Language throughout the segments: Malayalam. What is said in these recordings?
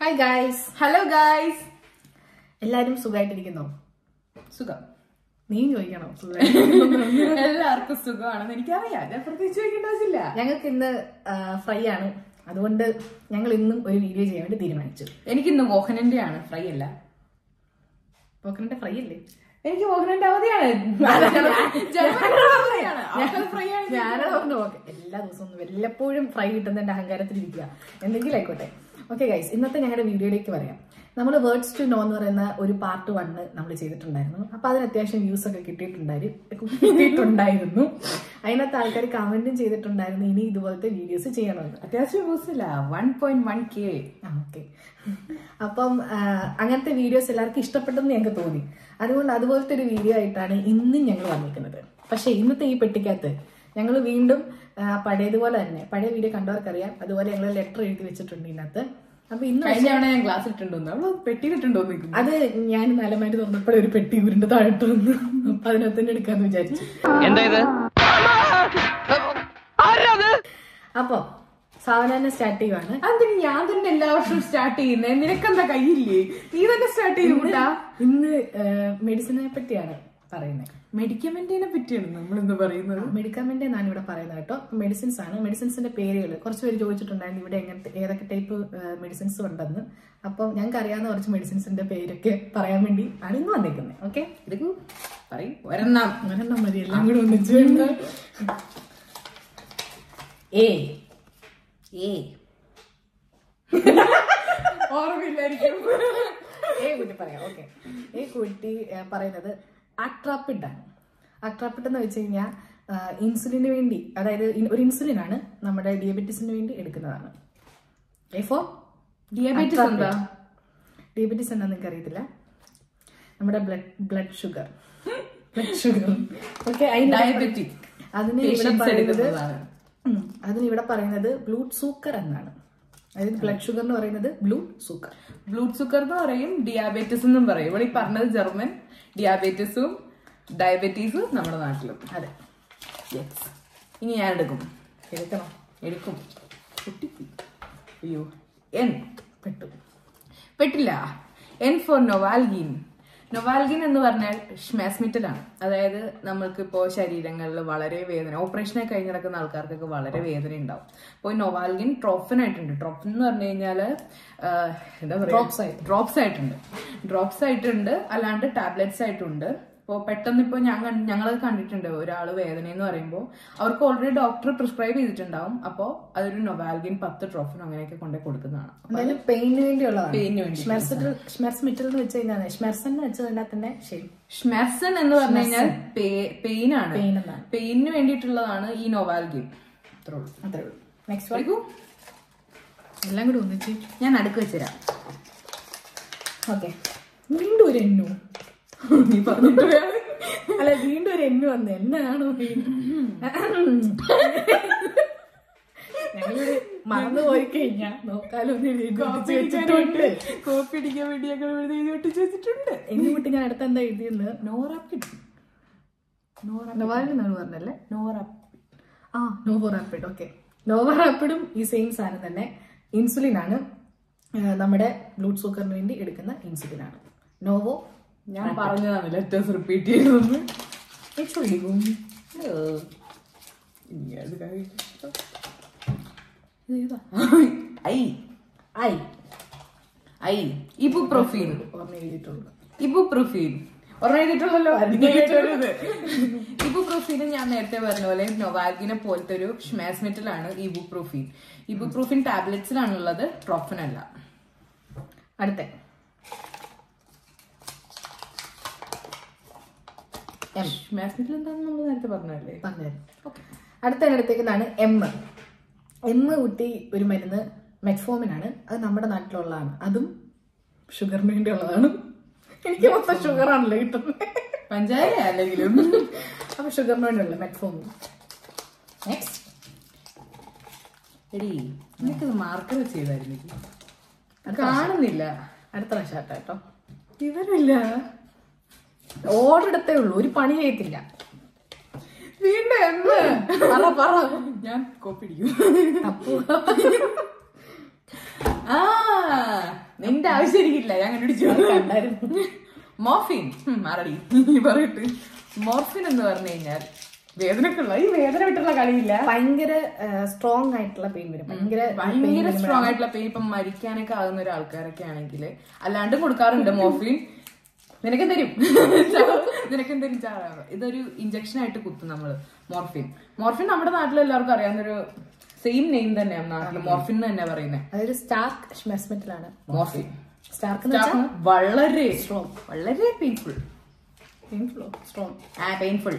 ഹായ് ഗായ്സ് ഹലോ ഗായ്സ് എല്ലാരും സുഖമായിട്ടിരിക്കുന്നോ സുഖം നീ ചോദിക്കണോ സുഖമായിട്ടിരിക്കുന്നോ? എല്ലാവർക്കും സുഖമാണെന്ന് എനിക്കറിയാം ഞാൻ പ്രത്യേകിച്ച് ചോദിക്കേണ്ട ആവശ്യമില്ല ഞങ്ങൾക്ക് ഇന്ന് ഫ്രൈ ആണ് അതുകൊണ്ട് ഞങ്ങൾ ഇന്നും ഒരു വീഡിയോ ചെയ്യാൻ വേണ്ടി തീരുമാനിച്ചു എനിക്കിന്ന് മോഹനന്റെ ആണ് ഫ്രൈ അല്ല പോക്കറിന്റെ ഫ്രൈ അല്ലേ എനിക്ക് മോഹനന്റെ അവധിയാണ് ഫ്രൈ ആണ് ഞാനാ പറഞ്ഞു ഓക്കെ എല്ലാ ദിവസവും ഒന്നും വല്ലപ്പോഴും ഫ്രൈ കിട്ടുന്നതിന്റെ അഹങ്കാരത്തിലിരിക്കുക എന്തെങ്കിലും ആയിക്കോട്ടെ ഓക്കെ ഗൈസ് ഇന്നത്തെ ഞങ്ങളുടെ വീഡിയോയിലേക്ക് പറയാം നമ്മൾ വേർഡ്സ് ടു നോ എന്ന് പറയുന്ന ഒരു പാർട്ട് വണ്ണ് നമ്മൾ ചെയ്തിട്ടുണ്ടായിരുന്നു അപ്പൊ അതിന് അത്യാവശ്യം വ്യൂസ് ഒക്കെ കിട്ടിയിട്ടുണ്ടായിരുന്നു കിട്ടിയിട്ടുണ്ടായിരുന്നു അതിനകത്ത് ആൾക്കാർ കമന്റും ചെയ്തിട്ടുണ്ടായിരുന്നു ഇനി ഇതുപോലത്തെ വീഡിയോസ് ചെയ്യണമെന്ന് അത്യാവശ്യം ദിവസമില്ല one point one K okay അപ്പം ആ, അങ്ങനത്തെ വീഡിയോസ് എല്ലാവർക്കും ഇഷ്ടപ്പെട്ടെന്ന് ഞങ്ങൾക്ക് തോന്നി അതുകൊണ്ട് അതുപോലത്തെ ഒരു വീഡിയോ ആയിട്ടാണ് ഇന്നും ഞങ്ങൾ വന്നിരിക്കുന്നത് പക്ഷെ ഇന്നത്തെ ഈ പെട്ടിക്കകത്ത് ഞങ്ങൾ വീണ്ടും ആ, പഴയതുപോലെ തന്നെ പഴയ വീഡിയോ കണ്ടവർക്കറിയാം അതുപോലെ ഞങ്ങൾ ലെറ്റർ എഴുതി വെച്ചിട്ടുണ്ട് ഇതിനകത്ത് അപ്പൊ ഇന്ന് കഴിഞ്ഞ തവണ ഞാൻ ക്ലാസ് ഇട്ടുണ്ടോ അവള് പെട്ടിയിലിട്ടുണ്ടോ നിൽക്കുന്നു അത് ഞാൻ നിലമായിട്ട് തുറന്നപ്പോഴേ ഒരു പെട്ടി ഉരുണ്ട് താഴോട്ട് വന്നു അപ്പൊ അതിനകത്ത് തന്നെ എടുക്കാന്ന് വിചാരിച്ചു എന്താ ഇത് ആരാത് അപ്പൊ സാവനാനെ സ്റ്റാർട്ട് ചെയ്യുവാണ് അതിന് ഞാൻ തന്നെ എല്ലാ വർഷവും സ്റ്റാർട്ട് ചെയ്യുന്നേ നിനക്കെന്താ കയ്യില്ലേ നീ തന്നെ സ്റ്റാർട്ട് ചെയ്തു കൂട്ടാ ഇന്ന് മെഡിസിനെ പറ്റിയാണ് പറയുന്നത് മെഡിക്കമെന്റിനെ പറ്റിയാണ് നമ്മൾ ഇന്ന് പറയുന്നത് മെഡിക്കമെന്റ് എന്നാണ് ഇവിടെ പറയുന്നത് കേട്ടോ മെഡിസിൻസ് ആണ് മെഡിസിൻസിന്റെ പേരുകൾ കുറച്ച് പേര് ചോദിച്ചിട്ടുണ്ടായിരുന്നു ഇവിടെ എങ്ങനത്തെ ഏതൊക്കെ ടൈപ്പ് മെഡിസിൻസ് ഉണ്ടെന്ന് അപ്പം ഞങ്ങൾക്ക് അറിയാവുന്ന കുറച്ച് മെഡിസിൻസിന്റെ പേരൊക്കെ പറയാൻ വേണ്ടി ആണ് ഇന്ന് വന്നിരിക്കുന്നത് ഓക്കെ എടുക്കൂ പറയും ഒരെണ്ണം അങ്ങനെ മതി എല്ലാം കൂടെ ഒന്നിച്ച് വേണ്ട ഏ ഏ ഓർമ്മയില്ലായിരിക്കും ഏ കുട്ടി പറയാം ഓക്കെ ഏ കുട്ടി ആ, പറയുന്നത് അട്രാപ്പിഡ് ആണ് അട്രാപ്പിഡ് എന്ന് വെച്ച് കഴിഞ്ഞാൽ ഇൻസുലിന് വേണ്ടി അതായത് ഇൻ- ഒരു ഇൻസുലിൻ ആണ് നമ്മുടെ ഡയബറ്റീസിന് വേണ്ടി എടുക്കുന്നതാണ് എ ഫോർ ഡയബറ്റീസ് എന്താ ഡയബറ്റീസ് എന്താ നിങ്ങൾക്ക് അറിയത്തില്ല നമ്മുടെ blood blood sugar blood sugar okay diabetic അതിന് ഇവിടെ Patients പറയുന്നത് എടുക്കുന്നതാണ്. ഉം, അതിന് ഇവിടെ പറയുന്നത് ബ്ലൂഡ് സൂക്കർ എന്നാണ് അതായത് ബ്ലഡ് ഷുഗർ എന്ന് പറയുന്നത് ബ്ലൂഡ് സൂക്കർ ബ്ലഡ് സുഗർ എന്ന് പറയും ഡിയാബറ്റീസ് എന്നും പറയും ഇവിടെ ഈ പറഞ്ഞത് ജർമ്മൻ ഡിയാബറ്റീസും ഡയബറ്റീസും നമ്മുടെ നാട്ടിലും അതെ യെസ് ഇനി ഞാൻ എടുക്കും എടുക്കണം എടുക്കും പൊട്ടിപ്പോയി. അയ്യോ എൻ പെട്ടു പെട്ടില്ല എൻ ഫോർ നൊവാൽഗിൻ നൊവാൽഗിൻ എന്ന് പറഞ്ഞാൽ ഷ്മാസ്മിറ്റൽ ആണ് അതായത് നമ്മൾക്കിപ്പോൾ ശരീരങ്ങളിൽ വളരെ വേദന ഓപ്പറേഷനൊക്കെ കഴിഞ്ഞ് നടക്കുന്ന ആൾക്കാർക്കൊക്കെ വളരെ വേദന ഉണ്ടാവും അപ്പോൾ നൊവാൽഗിൻ ട്രോഫൻ ആയിട്ടുണ്ട് ട്രോഫൻ എന്ന് പറഞ്ഞു കഴിഞ്ഞാൽ എന്താ പറയുക Drops ആയിട്ട്. ഡ്രോപ്സ് ആയിട്ടുണ്ട് ഡ്രോപ്സ് ആയിട്ടുണ്ട് അല്ലാണ്ട് ടാബ്ലറ്റ്സ് ആയിട്ടുണ്ട് ഇപ്പോൾ പെട്ടെന്ന് ഇപ്പോൾ ഞങ്ങൾ ഞങ്ങളത് കണ്ടിട്ടുണ്ട് ഒരാൾ വേദന എന്ന് പറയുമ്പോൾ അവർക്ക് ഓൾറെഡി ഡോക്ടർ പ്രിസ്ക്രൈബ് ചെയ്തിട്ടുണ്ടാവും അപ്പോൾ അതൊരു നൊവാൽഗിൻ പത്ത് ട്രോഫൻ അങ്ങനെയൊക്കെ കൊണ്ടേ കൊടുക്കുന്നതാണ് എന്തായാലും പെയിന് വേണ്ടിയുള്ളതാണ് പെയിന് വേണ്ടി ഷ്മെർസ്മിറ്റൽ എന്ന് വെച്ച് കഴിഞ്ഞാൽ ഷ്മെർസൻ എന്ന് വെച്ചതിന്റെ തന്നെ ശരി ഷ്മെർസൺ എന്ന് പറഞ്ഞു കഴിഞ്ഞാൽ പെയിൻ ആണ് പെയിൻ എന്നാണ് പെയിനിന് വേണ്ടിയിട്ടുള്ളതാണ് ഈ നൊവാൽഗിൻ അത്രേ ഉള്ളൂ അത്രേ ഉള്ളൂ നെക്സ്റ്റ് എടുക്കൂ. എല്ലാം കൂടി ഒന്നിച്ച് ഞാൻ അടുക്ക് വെച്ചുതരാം ഓക്കെ വീണ്ടും ഒരു എന്നു നീ പറഞ്ഞിട്ട് വേണം. അല്ല വീണ്ടും ഒരു എന്നു വന്ന് എന്നാണോ ഞങ്ങള് മറന്നു പോയി കഴിഞ്ഞാ നോക്കാലോ എന്ന് എഴുതി ഒട്ടിച്ച് വെച്ചിട്ടുണ്ട് കോപ്പി അടിക്കാൻ വേണ്ടി ഞങ്ങൾ ഇവിടെ എഴുതി ഒട്ടിച്ച് വെച്ചിട്ടുണ്ട് എന്നു വിട്ട് ഞാൻ അടുത്ത എന്താ എഴുതിയെന്ന് നോറാപ്പിഡ് നവാലിനാണ് പറഞ്ഞല്ലേ നോറാപ്പ് ആ നോവോ റാപ്പിഡ് ഓക്കെ നോവോ റാപ്പിഡും ഈ സെയിം സാധനം തന്നെ ഇൻസുലിൻ ആണ് ആ, നമ്മുടെ ബ്ലഡ് സൂക്കറിന് വേണ്ടി എടുക്കുന്ന ഇൻസുലിൻ ആണ് നോവോ ഞാൻ പറഞ്ഞതാണ് ലെറ്റേഴ്സ് റിപ്പീറ്റ് ചെയ്തെന്ന് എച്ചൊഴിക്കും ഇനി അത് കഴിച്ചിട്ടോ. ഇതേതാ? ഐ ഐ ഐ ഇബുപ്രോഫീൻ ഓർമ്മ എഴുതിയിട്ടുള്ളൂ ഇബുപ്രോഫീൻ ഓർമ്മ ചെയ്തിട്ടുള്ളല്ലോ ഇബുപ്രോഫീൻ ഞാൻ നേരത്തെ പറഞ്ഞ പോലെ നൊവാൽഗിനെ പോലത്തെ ഒരു ഷ്മാസ്മെറ്റൽ ആണ് ഇബുപ്രോഫീൻ ഇബുപ്രോഫീൻ ടാബ്ലറ്റ്സിലാണുള്ളത് ട്രോഫൻ അല്ല അടുത്ത എം ഷ്മാസ്മെറ്റൽ എന്താണെന്ന് നമ്മൾ നേരത്തെ പറഞ്ഞല്ലേ പറഞ്ഞു അടുത്ത എടുത്തേക്കുന്നതാണ് എം എം കുട്ടി ഒരു മരുന്ന് മെറ്റ്ഫോമിനാണ് അത് നമ്മുടെ നാട്ടിലുള്ളതാണ് അതും ഷുഗറിന് വേണ്ടിയുള്ളതാണ് എനിക്ക് മൊത്തം ഷുഗർ ആണല്ലോ കിട്ടുന്നത് പഞ്ചാര അല്ലെങ്കിലും അപ്പൊ ഷുഗറിന് വേണ്ടിയുള്ള മെറ്റ്ഫോമിൻ നെക്സ്റ്റ് എടി നിനക്കത് മാർക്കർ ചെയ്തായിരുന്നു കാണുന്നില്ല അടുത്ത പ്രാവശ്യം കേട്ടോ വിവരമില്ല ഓർഡർ എടുത്തേ ഉള്ളൂ ഒരു പണി ചെയ്യത്തില്ല വീണ്ടും എന്ന് പറ പറ ഞാൻ കോപ്പി അടിക്കും തപ്പു ആ ആവശ്യമില്ല ഞാൻ കണ്ടുപിടിച്ചു കണ്ടായിരുന്നു മോർഫിൻ ഉം, ആരടി പറയട്ട് മോർഫിൻ എന്ന് പറഞ്ഞു കഴിഞ്ഞാൽ വേദനക്കുള്ള ഈ വേദന വിട്ടുള്ള കളിയില്ല ഭയങ്കര സ്ട്രോങ് ആയിട്ടുള്ള പെയിൻ വരും ഭയങ്കര ഭയങ്കര സ്ട്രോങ് ആയിട്ടുള്ള പെയിൻ ഇപ്പം മരിക്കാനൊക്കെ ആകുന്ന ഒരു ആൾക്കാരൊക്കെ ആണെങ്കിൽ അല്ലാണ്ട് കൊടുക്കാറുണ്ട് മോർഫിൻ നിനക്ക് തരും നിനക്ക് തരും ചാറാണ് ഇതൊരു ഇഞ്ചക്ഷൻ ആയിട്ട് കുത്തും നമ്മള് മോർഫിൻ മോർഫിൻ നമ്മുടെ നാട്ടിൽ എല്ലാവർക്കും അറിയാവുന്നൊരു സെയിം നെയിം തന്നെയാണ് നാട്ടിൽ മോർഫിൻ എന്ന് തന്നെ പറയുന്നത് അതായത് സ്റ്റാർക്ക് ഷ്മെസ്മെറ്റിലാണ് മോർഫിൻ സ്റ്റാർക്ക് എന്ന് വെച്ചാൽ വളരെ സ്ട്രോങ് വളരെ പെയിൻഫുൾ പെയിൻഫുൾ സ്ട്രോങ് ആ പെയിൻഫുൾ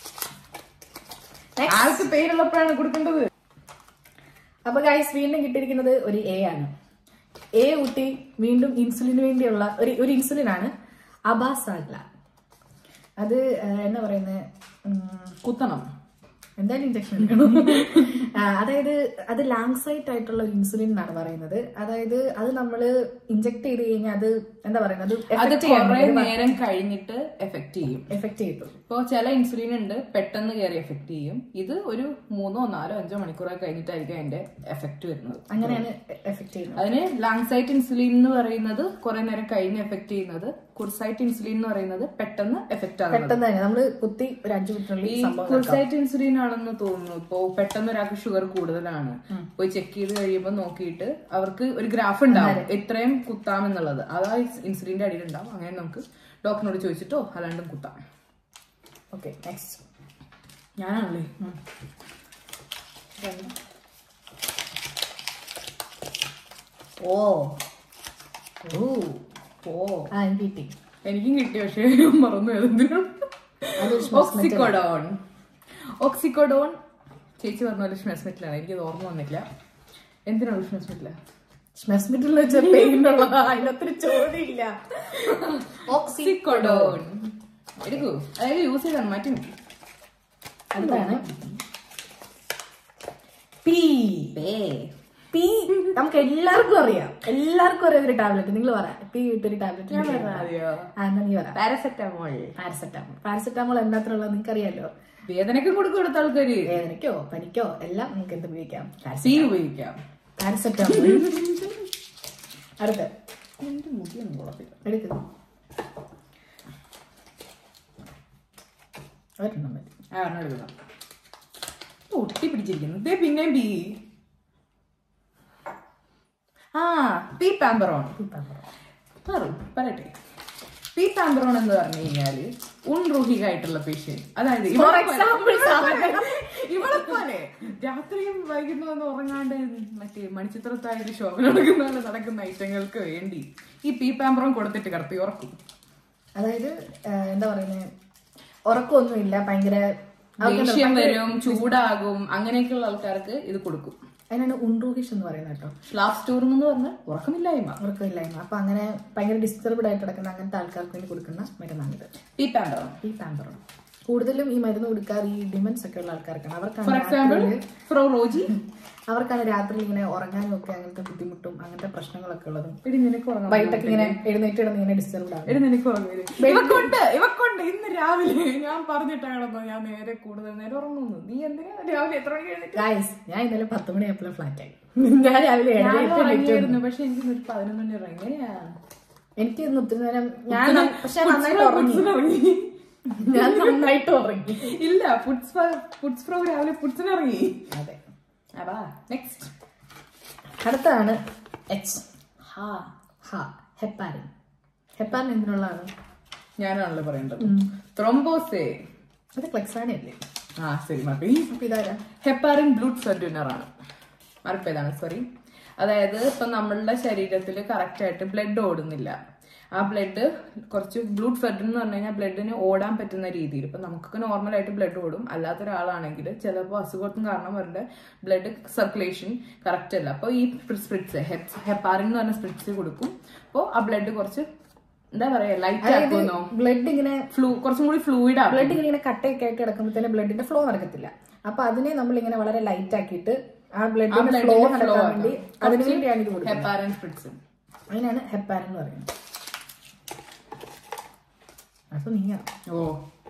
ആൾക്ക് പെയിൻ ഉള്ളപ്പോഴാണ് കൊടുക്കേണ്ടത് അപ്പൊ ഗൈസ് വീണ്ടും കിട്ടിയിരിക്കുന്നത് ഒരു എ ആണ് എ ഊട്ടി വീണ്ടും ഇൻസുലിന് വേണ്ടിയുള്ള ഒരു ഒരു ഇൻസുലിൻ ആണ് അബാസാഗ്ല അത് ആ, എന്നാ പറയുന്നത് കുത്തണം എന്തായാലും ഇഞ്ചക്ഷൻ എടുക്കണം ആ, അതായത് അത് ലാങ്സൈറ്റ് ആയിട്ടുള്ള ഒരു ഇൻസുലിൻ എന്നാണ് പറയുന്നത് അതായത് അത് നമ്മൾ ഇഞ്ചക്ട് ചെയ്ത് കഴിഞ്ഞാൽ അത് എന്താ പറയുന്നത് അത് എഫക്ട് ചെയ്യാൻ കുറെ നേരം കഴിഞ്ഞിട്ട് എഫക്ട് ചെയ്യും എഫക്ട് ചെയ്തു ഇപ്പോൾ ചില ഇൻസുലിൻ ഉണ്ട് പെട്ടെന്ന് കയറി എഫക്ട് ചെയ്യും ഇത് ഒരു മൂന്നോ നാലോ അഞ്ചോ മണിക്കൂറൊക്കെ കഴിഞ്ഞിട്ടായിരിക്കും അതിന്റെ എഫക്ട് വരുന്നത് അങ്ങനെയാണ് എഫക്ട് ചെയ്യുന്നത് അതിന് ലാങ്സൈറ്റ് ഇൻസുലിൻ എന്ന് പറയുന്നത് കുറെ നേരം കഴിഞ്ഞ് എഫക്ട് ചെയ്യുന്നത് കുർസൈറ്റ് ഇൻസുലിൻ എന്ന് പറയുന്നത് പെട്ടെന്ന് എഫക്ട് ആകുന്നത് പെട്ടെന്ന് തന്നെ നമ്മള് കുത്തി ഒരു അഞ്ചു മിനിറ്റിനുള്ളിൽ ഈ സംഭവം കുർസൈറ്റ് ഇൻസുലിൻ ആണെന്ന് തോന്നുന്നു ഇപ്പോ പെട്ടെന്ന് ഒരാൾക്ക് ഷുഗർ കൂടുതലാണ് പോയി ചെക്ക് ചെയ്ത് കഴിയുമ്പോൾ നോക്കിയിട്ട് അവർക്ക് ഒരു ഗ്രാഫ് ഉണ്ടാവും എത്രയും കുത്താമെന്നുള്ളത് അതാ ഇൻസുലിന്റെ അടിയിൽ ഉണ്ടാവും അങ്ങനെ നമുക്ക് ഡോക്ടറിനോട് ചോദിച്ചിട്ടോ അല്ലാണ്ടും കുത്താം ഓക്കെ നെക്സ്റ്റ് ഞാനാണല്ലേ ഓ ഓ ഓ ആ എനിക്ക് കിട്ടി എനിക്കും കിട്ടി പക്ഷേ മറന്നു ഏതെന്തിനും അത് ഓക്സിക്കോഡോൺ ഓക്സിക്കോഡോൺ ചേച്ചി പറഞ്ഞ പോലെ ഷ്മെസ്മെറ്റിലാണ് എനിക്കത് ഓർമ്മ വന്നില്ല എന്തിനാണ് ഷ്മെസ്മെറ്റില്ല സ്മെസ്മിറ്റിൽ വെച്ച പെയിൻ ഉള്ളതാ അതിനൊത്തിരി ചോദ്യമില്ല ഓക്സിക്കോഡോൺ എടുക്കൂ അതായത് യൂസ് ചെയ്താണ് മാറ്റി വെക്ക്. അടുത്താണ് പി പി നമുക്ക് എല്ലാവർക്കും അറിയാം എല്ലാവർക്കും അറിയാം ഒരു ടാബ്ലറ്റ് നിങ്ങൾ പറ പി ഇട്ടൊരു ടാബ്ലറ്റ് അതെയോ ആ എന്നാ നീ പറ പാരസെറ്റമോൾ പാരസെറ്റാമോൾ പാരസെറ്റാമോൾ എന്താത്തിനുള്ളത് നിങ്ങൾക്ക് അറിയാലോ വേദനയ്ക്ക് കൊടുക്കും കൊടുത്ത ആൾക്കാര് വേദനയ്ക്കോ പനിക്കോ എല്ലാം നമുക്ക് എന്ത് ഉപയോഗിക്കാം സീ ഉപയോഗിക്കാം പാരസെറ്റാമോൾ അടുത്ത് എന്റെ മുടിയൊന്നും കുഴപ്പമില്ല എടുക്കുക ഒരെണ്ണം മതി ആ ഒരെണ്ണം എടുക്കണം ഒട്ടി പിടിച്ചിരിക്കുന്നു ദേ പിന്നെയും ബി ആ പി പാമ്പറോൺ ഇപ്പം പറ. പറയും പറയട്ടെ പി പാമ്പറോൺ എന്ന് പറഞ്ഞു കഴിഞ്ഞാല് ഉൺറൂഹികായിട്ടുള്ള പേഷ്യൻ അതായത് For ഇവളെ example, സാധനം. ഇവളെ പോലെ രാത്രിയും വൈകുന്നു എന്ന് ഉറങ്ങാണ്ട് മറ്റേ മണിച്ചിത്രത്തായൊരു ഷോ നടക്കുന്ന പോലെ നടക്കുന്ന ഐറ്റങ്ങൾക്ക് വേണ്ടി ഈ പി പാമ്പറോൺ കൊടുത്തിട്ട് കിടത്തി ഉറക്കും അതായത് ആ, എന്താ പറയുന്നത് ഉറക്കമൊന്നുമില്ല ഭയങ്കര ദേഷ്യം വരും ചൂടാകും അങ്ങനെയൊക്കെയുള്ള ആൾക്കാർക്ക് ഇത് കൊടുക്കും അതിനാണ് ഉൺറൂഹിഷ് എന്ന് പറയുന്നത് കേട്ടോ ഷ്ലാഫ് സ്റ്റോറിംഗ് എന്ന് പറഞ്ഞാൽ ഉറക്കമില്ലായ്മ ഉറക്കമില്ലായ്മ അപ്പൊ അങ്ങനെ ഭയങ്കര ഡിസ്റ്റർബ്ഡ് ആയിട്ട് കിടക്കുന്ന അങ്ങനത്തെ ആൾക്കാർക്ക് വേണ്ടി കൊടുക്കുന്ന മരുന്നാണിത് പി പാമ്പറോൺ ഈ പാമ്പറോൺ കൂടുതലും ഈ മരുന്ന് കൊടുക്കാറ് ഈ ഡിമൻസ് ഒക്കെ ഉള്ള ആൾക്കാർക്കാണ് അവർക്കാണ് ഫോർ എക്സാമ്പിൾ രാത്രിയില് ഫ്രോ റോജി അവർക്കാണ് രാത്രി ഇങ്ങനെ ഉറങ്ങാനും ഒക്കെ അങ്ങനത്തെ ബുദ്ധിമുട്ടും അങ്ങനത്തെ പ്രശ്നങ്ങളൊക്കെ ഉള്ളതും എടി നിനക്ക് ഉറങ്ങാൻ വൈകിട്ടൊക്കെ ഇങ്ങനെ എഴുന്നേറ്റ് കിടന്ന് ഇങ്ങനെ ഡിസ്റ്റർബ്ഡ് ആവും എടി നിനക്ക് ഉറങ്ങാൻ ഇവക്കൊണ്ട് ഇവക്കൊണ്ട് ഇന്ന് രാവിലെ ഞാൻ പറഞ്ഞിട്ടാ കിടന്നു ഞാൻ നേരെ കൂടുതൽ നേരം ഉറങ്ങുന്നു നീ എന്തിനാ രാവിലെ എത്ര മണിക്ക് എഴുന്നേറ്റ് ഗായ്സ് ഞാൻ ഇന്നലെ പത്ത് മണിയായപ്പോഴും ഫ്ലാറ്റ് ആയി ഞാൻ രാവിലെ ഏഴര ഞാൻ എട്ട് എണീറ്റ് ഉറങ്ങിയായിരുന്നു പക്ഷെ എനിക്ക് ഒരു പതിനൊന്ന് മണി ഉറങ്ങി എങ്ങനെയാ എനിക്ക് ഇന്ന് ഒത്തിരി നേരം ഞാൻ പക്ഷെ നന്നായിട്ട് ഉറങ്ങി പുട്സിന് ഉറങ്ങി ഞാൻ നന്നായിട്ട് ഉറങ്ങി ഇല്ല പുട്സ് പുട്സ് പ്രോ രാവിലെ പുട്സിന് ഇറങ്ങി അതെ അതാ നെക്സ്റ്റ് അടുത്താണ് എച്ച് ഹാ ഹ ഹെപ്പാരിൻ ഹെപ്പാരിൻ എന്തിനുള്ളതാണ് ഞാനാണല്ലോ പറയേണ്ടത് ത്രോംബോസേ അത് ക്ലെക്സാനി അല്ലേ ആ ശരി മതി അപ്പൊ ഇതാരാ ഹെപ്പാരിൻ ബ്ലഡ് സർഡ്യൂനർ ആണ് മറപ്പേതാണ് സോറി അതായത് ഇപ്പൊ നമ്മളുടെ ശരീരത്തിൽ കറക്റ്റ് ആയിട്ട് ബ്ലഡ് ഓടുന്നില്ല ആ ബ്ലഡ് കുറച്ച് ബ്ലഡ് ഫെഡ് എന്ന് പറഞ്ഞു കഴിഞ്ഞാൽ ബ്ലഡിന് ഓടാൻ പറ്റുന്ന രീതിയിൽ ഇപ്പൊ നമുക്കൊക്കെ നോർമൽ ആയിട്ട് ബ്ലഡ് ഓടും അല്ലാത്ത ഒരാളാണെങ്കിൽ ചിലപ്പോൾ അസുഖത്തിന് കാരണം അവരുടെ ബ്ലഡ് സർക്കുലേഷൻ കറക്റ്റ് അല്ല അപ്പോൾ ഈ സ്പ്രിറ്റ്സ് ഹെപ്പാറിൻ എന്ന് പറഞ്ഞ സ്പ്രിറ്റ്സ് കൊടുക്കും അപ്പോൾ ആ ബ്ലഡ് കുറച്ച് എന്താ പറയാ ലൈറ്റ് ആക്കുന്നോ ബ്ലഡ് ഇങ്ങനെ ഫ്ലൂ കുറച്ചും കൂടി ഫ്ലൂയിഡ് ആകും ബ്ലഡ് ഇങ്ങനെ കട്ടയൊക്കെ ആയിട്ട് കിടക്കുമ്പോൾ തന്നെ ബ്ലഡിന്റെ ഫ്ലോ നടക്കത്തില്ല അപ്പൊ അതിനെ നമ്മൾ ഇങ്ങനെ വളരെ ലൈറ്റ് ആക്കിയിട്ട് ആ ബ്ലഡിന്റെ ഫ്ലോ നടക്കാൻ വേണ്ടി അതിനു വേണ്ടിയാണ് ഇത് കൊടുക്കുന്നത് ഹെപ്പാറിൻ സ്പ്രിറ്റ്സ് അതിനാണ് ഹെപ്പാരിൻ എന്ന് പറയുന്നത് അപ്പൊ നീ ഓ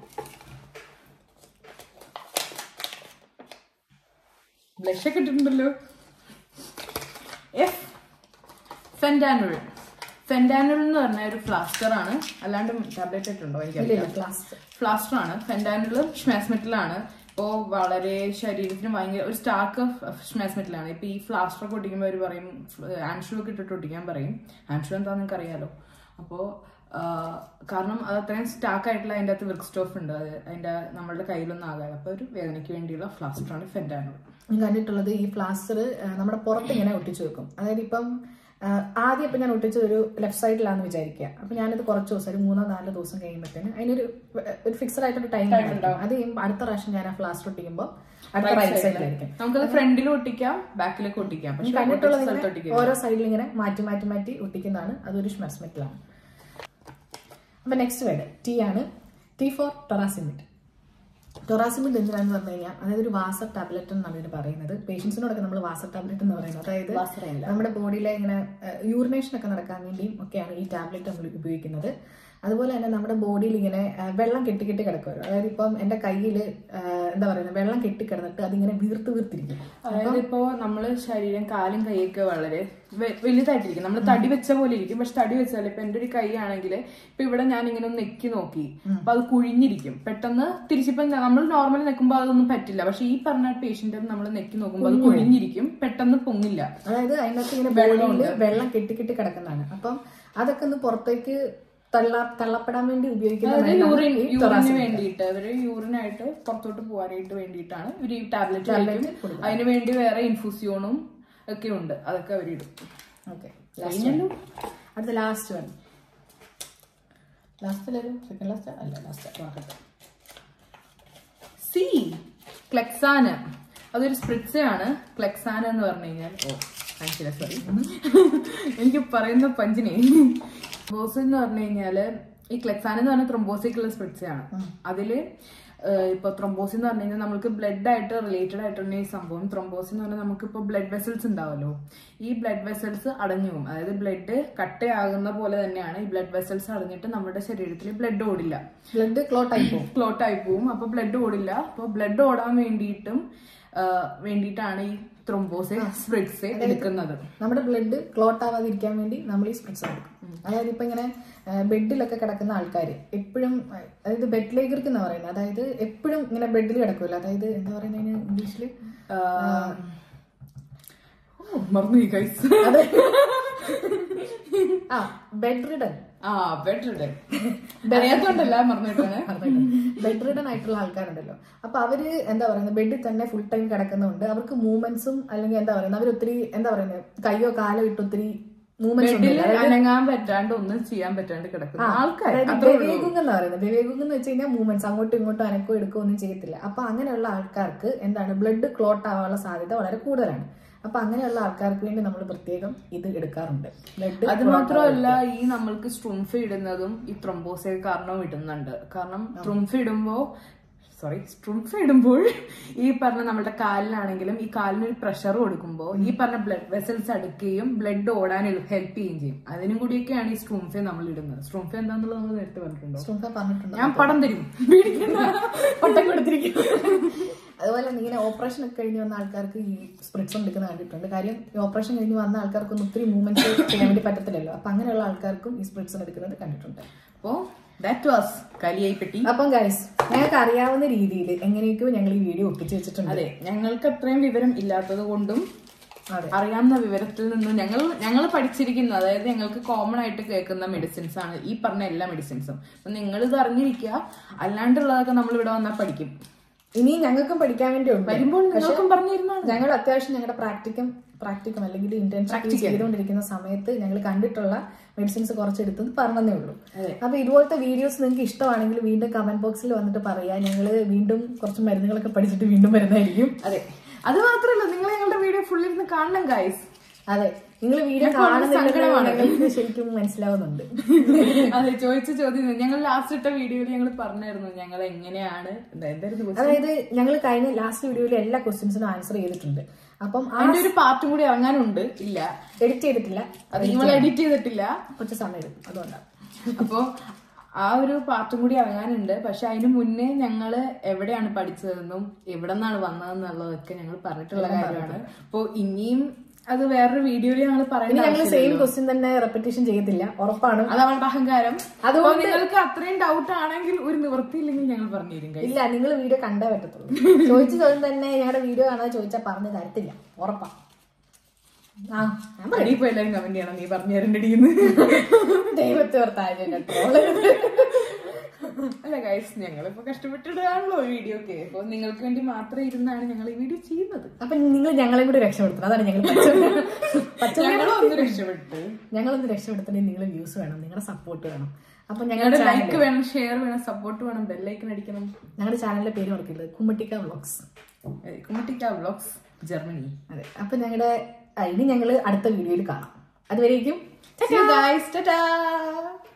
ബ്ലഷ് ഒക്കെ ഇട്ടിട്ടുണ്ടല്ലോ എഫ് ഫെൻഡാനുൾ ഫെൻഡാനിൽ എന്ന് പറഞ്ഞ ഒരു ഫ്ലാസ്റ്റർ ആണ് അല്ലാണ്ട് ടാബ്ലറ്റ് ആയിട്ടുണ്ടോ എനിക്കറിയില്ല ക്ലാസ് ഫ്ലാസ്റ്റർ ആണ് ഫെൻഡാനിലും ഷ്മാസ്മെറ്റലാണ് ഇപ്പോൾ വളരെ ശരീരത്തിന് ഭയങ്കര ഒരു സ്റ്റാർക്ക് ഷ്മാസ്മെറ്റലാണ് ഇപ്പൊ ഈ ഫ്ലാസ്റ്റർ ഒക്കെ ഒട്ടിക്കുമ്പോൾ അവർ പറയും ആൻഷു ഒക്കെ ഇട്ടിട്ട് ഒട്ടിക്കാൻ പറയും ആൻഷു എന്താണെന്ന് നിങ്ങൾക്ക് അറിയാലോ അപ്പോൾ കാരണം അത് അത്രയും സ്റ്റാക്ക് ആയിട്ടുള്ള അതിൻ്റെ അകത്ത് വിർക്ക് സ്റ്റോഫ് ഉണ്ട് അത് അതിൻ്റെ നമ്മളുടെ കയ്യിലൊന്നും ആകാതെ അപ്പോൾ ഒരു വേദനയ്ക്ക് വേണ്ടിയുള്ള ഫ്ലാസ്റ്റർ ആണ് ഫെൻഡാനിൽ ഞാൻ കണ്ടിട്ടുള്ളത് ഈ പ്ലാസ്റ്റർ നമ്മുടെ പുറത്ത് ഇങ്ങനെ ഒട്ടിച്ചു വെക്കും അതായത് ഇപ്പം ആ, ആദ്യം ഇപ്പം ഞാൻ ഒട്ടിച്ചത് ഒരു ലെഫ്റ്റ് സൈഡിലാണെന്ന് വിചാരിക്കുക അപ്പം ഞാനിത് കുറച്ച് ദിവസം ഒരു മൂന്നോ നാലോ ദിവസം കഴിയുമ്പോഴത്തേന് അതിനൊരു ഒരു ഫിക്സഡ് ആയിട്ടൊരു ടൈം ഉണ്ടാവും അത് കഴിയുമ്പോൾ അടുത്ത പ്രാവശ്യം ഞാൻ ആ പ്ലാസ്റ്റർ ഒട്ടിക്കുമ്പോൾ അടുത്ത റൈറ്റ് സൈഡിലായിരിക്കും നമുക്കത് ഫ്രണ്ടിലും ഒട്ടിക്കാം ബാക്കിലൊക്കെ ഒട്ടിക്കാം പക്ഷെ കണ്ടിട്ടുള്ളത് സ്ഥലത്ത് ഇങ്ങനെ ഒട്ടിക്കാം ഓരോ സൈഡിൽ ഇങ്ങനെ മാറ്റി മാറ്റി മാറ്റി ഒട്ടിക്കുന്നതാണ് അതൊരു ഷ്മെസ്മെറ്റിലാണ് അപ്പൊ നെക്സ്റ്റ് വേർഡ് ടി ആണ് ടി ഫോർ ടൊറാസിമിഡ് ടൊറാസിമിഡ് എന്തിനാന്ന് പറഞ്ഞു കഴിഞ്ഞാൽ അതായത് ഒരു വാസർ ടാബ്ലറ്റ് എന്നാണ് ഇതിന് പറയുന്നത് പേഷ്യൻസിനോടൊക്കെ നമ്മൾ വാസർ ടാബ്ലറ്റ് എന്ന് പറയുന്നത് അതായത് നമ്മുടെ ബോഡിയിലെ ഇങ്ങനെ യൂറിനേഷൻ ഒക്കെ നടക്കാൻ വേണ്ടിയും ഒക്കെയാണ് ഈ ടാബ്ലറ്റ് നമ്മൾ ഉപയോഗിക്കുന്നത് അതുപോലെ തന്നെ നമ്മുടെ ബോഡിയിൽ ഇങ്ങനെ ആ, വെള്ളം കെട്ടി കെട്ടി കിടക്കുമല്ലോ അതായത് ഇപ്പം എന്റെ കയ്യിൽ എന്താ പറയുന്നത് വെള്ളം കെട്ടി കിടന്നിട്ട് അതിങ്ങനെ വീർത്ത് വീർത്തിരിക്കും അതായത് ഇപ്പോ നമ്മള് ശരീരം കാലും കൈയൊക്കെ വളരെ വെ- വലുതായിട്ടിരിക്കും നമ്മൾ തടി വെച്ച പോലെ ഇരിക്കും പക്ഷെ തടി വെച്ചാൽ ഇപ്പൊ എന്റെ ഒരു കൈ ആണെങ്കിൽ ഇപ്പൊ ഇവിടെ ഞാൻ ഇങ്ങനെ ഒന്ന് നെക്കി നോക്കി അപ്പൊ അത് കുഴിഞ്ഞിരിക്കും പെട്ടെന്ന് തിരിച്ചിപ്പോ നമ്മൾ നോർമലി നിൽക്കുമ്പോൾ അതൊന്നും പറ്റില്ല പക്ഷെ ഈ പറഞ്ഞ പേഷ്യന്റ് നമ്മൾ നെക്കി നോക്കുമ്പോൾ അത് കുഴിഞ്ഞിരിക്കും പെട്ടെന്ന് പൊങ്ങില്ല അതായത് അതിനകത്ത് ഇങ്ങനെ ബോഡിയിൽ വെള്ളം കെട്ടി കെട്ടി കിടക്കുന്നതാണ് അപ്പം അതൊക്കെ ഒന്ന് പുറത്തേക്ക് തള്ള തള്ളപ്പെടാൻ വേണ്ടി ഉപയോഗിക്കുന്ന അതായത് യൂറിൻ മരുന്നാണ് ഈ യൂറിന് Toracid. വേണ്ടിയിട്ട് അവര് യൂറിനായിട്ട് പുറത്തോട്ട് പോകാനായിട്ട് വേണ്ടിയിട്ടാണ് ഇവര് ഈ ടാബ്ലറ്റ് കഴിക്കും അതിന് വേണ്ടി വേറെ ഇൻഫ്യൂസിയോണും ഒക്കെ ഉണ്ട് അതൊക്കെ അവരിടും Okay. കഴിഞ്ഞല്ലോ അടുത്ത ലാസ്റ്റ് വൺ ലാസ്റ്റ് അല്ലല്ലോ സെക്കൻഡ് ലാസ്റ്റ് അല്ല ലാസ്റ്റ് സി ക്ലെക്സാന് അതൊരു സ്പ്രിറ്റ്സ് ആണ് ക്ലെക്സാന എന്ന് പറഞ്ഞു കഴിഞ്ഞാൽ ഓ മനസ്സില സോറി എനിക്ക് പറയുന്ന പഞ്ചിനെ ത്രോംബോസിസ് എന്ന് പറഞ്ഞു കഴിഞ്ഞാല് ഈ ക്ലെക്സാന എന്ന് പറഞ്ഞ ത്രോംബോസിക്കുള്ള സ്പ്രിറ്റ്സ് ആണ് അതില് ഏഹ്, ഇപ്പൊ ത്രോംബോസിസ് എന്ന് പറഞ്ഞു കഴിഞ്ഞാൽ നമുക്ക് ബ്ലഡ് ആയിട്ട് റിലേറ്റഡ് ആയിട്ടുള്ള ഈ സംഭവം ത്രോംബോസിസ് എന്ന് പറഞ്ഞാൽ നമുക്ക് ഇപ്പോൾ ബ്ലഡ് വെസൽസ് ഉണ്ടാവല്ലോ ഈ ബ്ലഡ് വെസൽസ് അടഞ്ഞു പോകും അതായത് ബ്ലഡ് കട്ടയാകുന്ന പോലെ തന്നെയാണ് ഈ ബ്ലഡ് വെസൽസ് അടഞ്ഞിട്ട് നമ്മുടെ ശരീരത്തിൽ ബ്ലഡ് ഓടില്ല ബ്ലഡ് ക്ലോട്ട് ആയി പോകും ക്ലോട്ട് ആയി പോവും അപ്പൊ ബ്ലഡ് ഓടില്ല അപ്പൊ ബ്ലഡ് ഓടാൻ വേണ്ടിയിട്ടും ആ, വേണ്ടിയിട്ടാണ് ഈ ത്രോംബോസ് സ്പ്രിറ്റ്സ് എടുക്കുന്നത് നമ്മുടെ ബ്ലഡ് ക്ലോട്ട് ആവാതിരിക്കാൻ വേണ്ടി നമ്മൾ ഈ സ്പ്രിറ്റ്സ് എടുക്കും അതായത് ഇപ്പൊ ഇങ്ങനെ ബെഡിലൊക്കെ കിടക്കുന്ന ആൾക്കാർ എപ്പോഴും അതായത് ബെഡ് ലേഗർക്ക് എന്നാ പറയുന്നത് അതായത് എപ്പോഴും ഇങ്ങനെ ബെഡിൽ കിടക്കുമല്ലോ അതായത് എന്താ പറയുന്നതിന് ഇംഗ്ലീഷില് ആ, ഓ, മറന്നു ഗൈസ് അതെ ആ ബെഡ് റിഡൻ ആ ബെഡ് അറിയാത്തോണ്ടല്ല മറന്നിട്ടാണ് ബെഡ് റിഡൻ ആയിട്ടുള്ള ആൾക്കാരുണ്ടല്ലോ അപ്പൊ അവര് എന്താ പറയുന്നത് ബെഡിൽ തന്നെ ഫുൾ ടൈം കിടക്കുന്നുണ്ട് അവർക്ക് മൂവ്മെന്റ്സും അല്ലെങ്കിൽ എന്താ പറയുന്നത് അവർ ഒത്തിരി എന്താ പറയുന്നത് കയ്യോ കാലോ ഇട്ട് ഒത്തിരി മൂവ്മെന്റ്സ് ബെഡിൽ അനങ്ങാൻ പറ്റാണ്ട് ഒന്നും ചെയ്യാൻ പറ്റാണ്ട് കിടക്കുന്ന ആൾക്കാർ അതായത് ബെവേഗുങ് എന്ന് പറയുന്നത് ബെവേഗുങ് എന്ന് വെച്ച് കഴിഞ്ഞാൽ മൂവ്മെന്റ്സ് അങ്ങോട്ടും ഇങ്ങോട്ടും അനക്കോ എടുക്കോ ഒന്നും ചെയ്യത്തില്ല അപ്പൊ അങ്ങനെയുള്ള ആൾക്കാർക്ക് എന്താണ് ബ്ലഡ് ക്ലോട്ട് ആവാനുള്ള സാധ്യത വളരെ കൂടുതലാണ് അപ്പൊ അങ്ങനെയുള്ള ആൾക്കാർക്ക് വേണ്ടി നമ്മൾ പ്രത്യേകം ഇത് എടുക്കാറുണ്ട് ബ്ലഡ് അത് മാത്രമല്ല ഈ നമ്മൾക്ക് സ്ട്രുംഫ് ഇടുന്നതും ഈ ത്രോംബോസെ കാരണവും ഇടുന്നുണ്ട് കാരണം സ്ട്രുംഫ് ഇടുമ്പോ സോറി സ്ട്രുംഫ് ഇടുമ്പോൾ ഈ പറഞ്ഞ നമ്മുടെ കാലിനാണെങ്കിലും ഈ കാലിന് ഒരു പ്രഷർ കൊടുക്കുമ്പോൾ ഈ പറഞ്ഞ ബ്ലഡ് വെസൽസ് അടുക്കുകയും ബ്ലഡ് ഓടാൻ ഹെൽപ്പ് ചെയ്യുകയും ചെയ്യും അതിനും കൂടിയൊക്കെയാണ് ഈ സ്ട്രുംഫെ നമ്മൾ ഇടുന്നത് സ്ട്രുംഫെ എന്താന്നുള്ളത് നമ്മൾ നേരത്തെ പറഞ്ഞിട്ടുണ്ടോ സ്ട്രോങ്ക പറഞ്ഞിട്ടുണ്ട് ഞാൻ പടം തരും പേടിക്കണ്ട. പട്ടം കൊടുത്തിരിക്കും അതുപോലെ തന്നെ ഇങ്ങനെ ഓപ്പറേഷൻ ഒക്കെ കഴിഞ്ഞ് വന്ന ആൾക്കാർക്ക് ഈ സ്പ്രിറ്റ്സ് എടുക്കുന്ന കണ്ടിട്ടുണ്ട് കാര്യം ഈ ഓപ്പറേഷൻ കഴിഞ്ഞ് വന്ന ആൾക്കാർക്കൊന്നും ഒത്തിരി മൂവ്മെന്റ്സ് ചെയ്യാൻ വേണ്ടി പറ്റത്തില്ലല്ലോ അപ്പൊ അങ്ങനെയുള്ള ആൾക്കാർക്കും ഈ സ്പ്രിറ്റ്സ് എടുക്കുന്നത് കണ്ടിട്ടുണ്ട് അപ്പോ ദാറ്റ് വാസ് കലിയായി പെട്ടി അപ്പം ഗൈസ് ഞങ്ങൾക്ക് അറിയാവുന്ന രീതിയിൽ എങ്ങനെയൊക്കെയോ ഞങ്ങൾ ഈ വീഡിയോ ഒപ്പിച്ച് വെച്ചിട്ടുണ്ട് അതെ ഞങ്ങൾക്ക് അത്രയും വിവരം ഇല്ലാത്തത് കൊണ്ടും അതെ അറിയാവുന്ന വിവരത്തിൽ നിന്നും ഞങ്ങൾ ഞങ്ങൾ പഠിച്ചിരിക്കുന്ന അതായത് ഞങ്ങൾക്ക് കോമൺ ആയിട്ട് കേൾക്കുന്ന മെഡിസിൻസ് ആണ് ഈ പറഞ്ഞ എല്ലാ മെഡിസിൻസും അപ്പൊ നിങ്ങൾ ഇത് അറിഞ്ഞിരിക്കുക അല്ലാണ്ടുള്ളതൊക്കെ നമ്മൾ ഇവിടെ വന്നാൽ പഠിക്കും ഇനിയും ഞങ്ങൾക്കും പഠിക്കാൻ വേണ്ടി ഉണ്ട് വരുമ്പോൾ നിങ്ങൾക്കും പറഞ്ഞിരുന്നാണ് ഞങ്ങൾ അത്യാവശ്യം ഞങ്ങളുടെ പ്രാക്ടിക്കും പ്രാക്ടിക്കും അല്ലെങ്കിൽ ഇന്റേൺഷിപ്പ് ചെയ്തുകൊണ്ടിരിക്കുന്ന സമയത്ത് ഞങ്ങൾ കണ്ടിട്ടുള്ള മെഡിസിൻസ് കുറച്ചെടുത്ത് പറഞ്ഞതേ ഉള്ളൂ അപ്പൊ ഇതുപോലത്തെ വീഡിയോസ് നിങ്ങൾക്ക് ഇഷ്ടമാണെങ്കിൽ വീണ്ടും കമന്റ് ബോക്സിൽ വന്നിട്ട് പറയാ ഞങ്ങൾ വീണ്ടും കുറച്ച് മരുന്നുകളൊക്കെ പഠിച്ചിട്ട് വീണ്ടും വരുന്നതായിരിക്കും അതെ അത് മാത്രമല്ല നിങ്ങൾ ഞങ്ങളുടെ വീഡിയോ ഫുള്ളിരുന്ന് കാണണം ഗൈസ് അതെ നിങ്ങൾ വീഡിയോ ഞങ്ങൾക്ക് വളരെ സങ്കടമാണ്. കാണുന്നില്ല ശരിക്കും മനസ്സിലാവുന്നുണ്ട് അതെ ചോദിച്ച ചോദ്യം ഞങ്ങൾ ലാസ്റ്റ് ഇട്ട വീഡിയോയിൽ ഞങ്ങൾ പറഞ്ഞായിരുന്നു ഞങ്ങൾ എങ്ങനെയാണ് എന്താ- എന്തായിരുന്നു question? അതായത് ഞങ്ങൾ കഴിഞ്ഞ ലാസ്റ്റ് വീഡിയോയിൽ എല്ലാ ക്വസ്റ്റ്യൻസിനും ആൻസർ ചെയ്തിട്ടുണ്ട് അപ്പം ആ അതിന്റെ ഒരു പാർട്ടും കൂടി ഇറങ്ങാനുണ്ട് ഇല്ല എഡിറ്റ് ചെയ്തിട്ടില്ല അത് നിങ്ങൾ എഡിറ്റ് ചെയ്തിട്ടില്ല കുറച്ച് സമയം എടുക്കും അതുകൊണ്ടാണ് അപ്പോ ആ ഒരു പാർട്ടും കൂടി ഇറങ്ങാനുണ്ട് പക്ഷെ അതിന് മുന്നേ ഞങ്ങള് എവിടെയാണ് പഠിച്ചതെന്നും എവിടെ നിന്നാണ് വന്നതെന്നുള്ളതൊക്കെ ഞങ്ങൾ പറഞ്ഞിട്ടുള്ള കാര്യമാണ് അപ്പോ ഇനിയും അത് വേറൊരു വീഡിയോയിൽ ഞങ്ങൾ ഇനി പറയുന്നത് ഞങ്ങൾ സെയിം ക്വസ്റ്റ്യൻ തന്നെ റെപ്പറ്റീഷൻ ചെയ്യത്തില്ല ഉറപ്പാണ് അത് അവളുടെ അഹങ്കാരം അതുകൊണ്ട് അപ്പൊ നിങ്ങൾക്ക് അത്രയും ഡൗട്ട് ആണെങ്കിൽ ഒരു നിവൃത്തിയില്ലെങ്കിൽ ഞങ്ങൾ പറഞ്ഞുതരും guys. ഇല്ല നിങ്ങൾ വീഡിയോ കണ്ടേ പറ്റത്തുള്ളൂ ചോദിച്ച ചോദ്യം തന്നെ ഞങ്ങളുടെ വീഡിയോ കാണാതെ ചോദിച്ചാൽ പറഞ്ഞു തരത്തില്ല ഉറപ്പാ ആ ഞാൻ പറയും അടിയിൽ പോയി എല്ലാവരും കമന്റ് ചെയ്യണം നീ പറഞ്ഞു തരണ്ടടിയെന്ന് ദൈവത്തെ ഓർത്താഴ്ച ട്രോള് അല്ല ഗൈസ് ഞങ്ങളിപ്പോ കഷ്ടപ്പെട്ടിടാണല്ലോ വീഡിയോ ഒക്കെ അപ്പൊ നിങ്ങൾക്ക് വേണ്ടി മാത്രം ഇരുന്നാണ് ഞങ്ങൾ ഈ വീഡിയോ ചെയ്യുന്നത് അപ്പൊ നിങ്ങൾ ഞങ്ങളെ കൂടി രക്ഷപ്പെടുത്തണം അതാണ് ഞങ്ങൾ പച്ച ഞങ്ങളും ഒന്ന് രക്ഷപ്പെട്ട് ഞങ്ങളൊന്ന് രക്ഷപ്പെടുത്തണമെങ്കിൽ നിങ്ങൾ വ്യൂസ് വേണം നിങ്ങളുടെ സപ്പോർട്ട് വേണം അപ്പൊ ഞങ്ങളുടെ ഞങ്ങളുടെ ലൈക്ക് വേണം ഷെയർ വേണം സപ്പോർട്ട് വേണം ബെല്ലൈക്കൻ അടിക്കണം ഞങ്ങളുടെ ചാനലിന്റെ പേര് മറക്കില്ല Kummattikka vlogs Kummattikka vlogs Germany അതെ അപ്പൊ ഞങ്ങളുടെ ഇനി ഞങ്ങൾ അടുത്ത വീഡിയോയിൽ കാണാം അതുവരേക്കും See you guys. Ta-ta.